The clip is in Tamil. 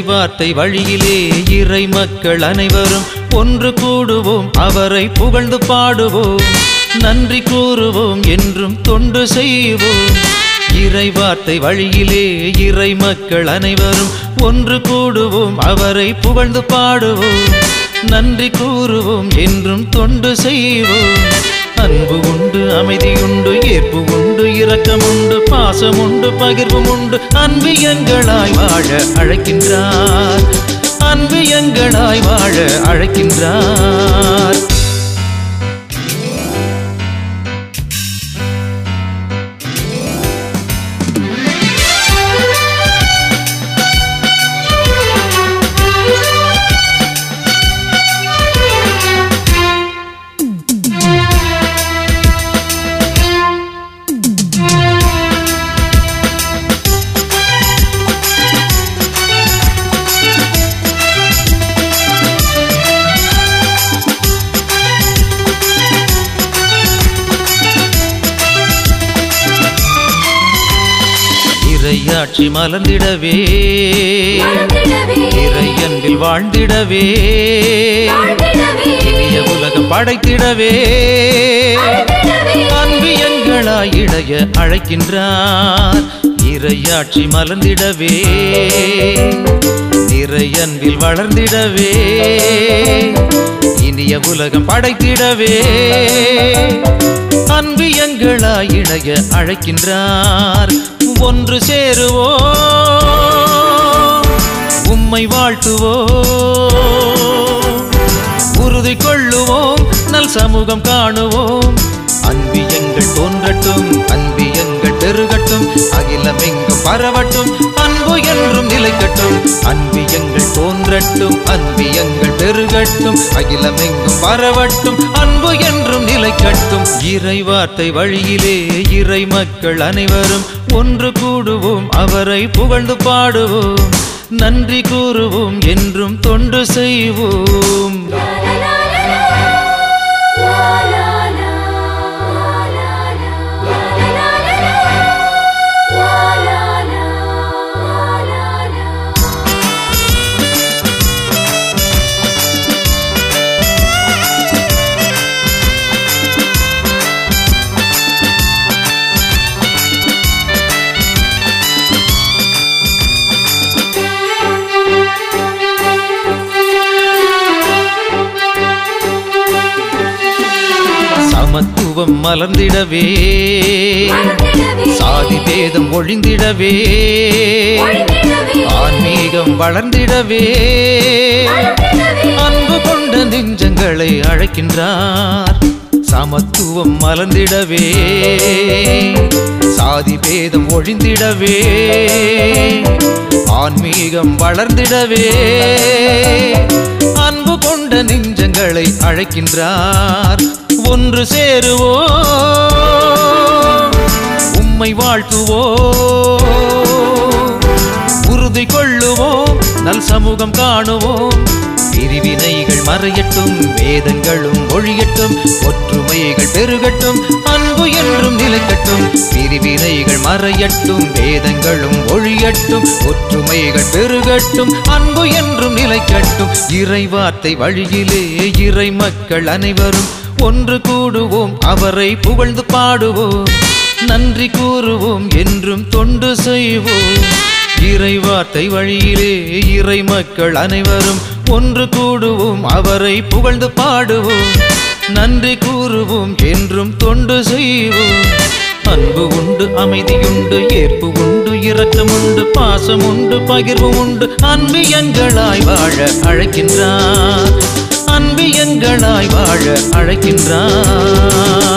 இறைவார்த்தை வழியிலே இறை மக்கள் அனைவரும் ஒன்று கூடுவோம் அவரை புகழ்ந்து பாடுவோம் நன்றி கூறுவோம் என்றும் தொண்டு செய்வோம் இறைவார்த்தை வழியிலே இறை மக்கள் அனைவரும் ஒன்று கூடுவோம் அவரை புகழ்ந்து பாடுவோம் நன்றி கூறுவோம் என்றும் தொண்டு செய்வோம் அன்பு உண்டு அமைதி உண்டு ஏற்பு உண்டு இரக்கம் உண்டு பாசம் உண்டு பகிர்வும் உண்டு அன்பு எங்களாய் வாழ அழைக்கின்றார் அன்பு எங்களாய் வாழ அழைக்கின்றார் இறையாட்சி மலர்ந்திடவே இறை அன்பில் வாழ்ந்திடவே இனிய உலகம் படைத்திடவே அன்பு எங்களாய் இடைய அழைக்கின்றார் இறையாட்சி மலர்ந்திடவே இறை அன்பில் வளர்ந்திடவே இனிய உலகம் படைத்திடவே அன்பு எங்களாய் இடைய அழைக்கின்றார் ஒன்று சேருவோம் உம்மை வாழ்த்துவோம் உறுதி கொள்ளுவோம் நல் சமூகம் காணுவோம் அன்பு எங்கள் தோன்றட்டும் அன்பு எங்கள் பெருகட்டும் அகிலம் எங்கும் பரவட்டும் அன்பு என்றும் நிலைக்கட்டும் அன்பு எங்கள் தோன்றட்டும் அன்பு எங்கள் பெருகட்டும் அகிலம் எங்கும் பரவட்டும் அன்பு என்றும் நிலைக்கட்டும் இறை வார்த்தை வழியிலே இறை மக்கள் அனைவரும் ஒன்று கூடுவோம் அவரை புகழ்ந்து பாடுவோம் நன்றி கூறுவோம் என்றும் தொண்டு செய்வோம் சமத்துவம் மலர்ந்திடவே சாதி பேதம் ஒழிந்திடவே ஆன்மீகம் வளர்ந்திடவே அன்பு கொண்ட நெஞ்சங்களை அழைக்கின்றார் சமத்துவம் மலர்ந்திடவே சாதி பேதம் ஒழிந்திடவே ஆன்மீகம் வளர்ந்திடவே அன்பு கொண்ட நெஞ்சங்களை அழைக்கின்றார் ஒன்று சேருவோம் உம்மை வாழ்த்துவோம் உறுதி கொள்ளுவோம் நல் சமூகம் காணுவோம் பிரிவினைகள் மறையட்டும் வேதங்களும் ஒழியட்டும் ஒற்றுமைகள் பெருகட்டும் அன்பு என்றும் நிலைக்கட்டும் பிரிவினைகள் மறையட்டும் வேதங்களும் ஒழியட்டும் ஒற்றுமைகள் பெருகட்டும் அன்பு என்றும் நிலைக்கட்டும் இறை வார்த்தை வழியிலே இறை மக்கள் அனைவரும் ஒன்று கூடுவோம் அவரை புகழ்ந்து பாடுவோம் நன்றி கூறுவோம் என்றும் தொண்டு செய்வோம் இறை வார்த்தை வழியிலே இறை மக்கள் அனைவரும் ஒன்று கூடுவோம் அவரை புகழ்ந்து பாடுவோம் நன்றி கூறுவோம் என்றும் தொண்டு செய்வோம் அன்பு உண்டு அமைதியுண்டு ஏற்பு உண்டு இரக்கம் உண்டு பாசம் உண்டு பகிர்வு உண்டு அன்பு எங்களாய் வாழ அழைக்கின்றார் அன்பு எங்களாய் வாழ அழைக்கின்றார்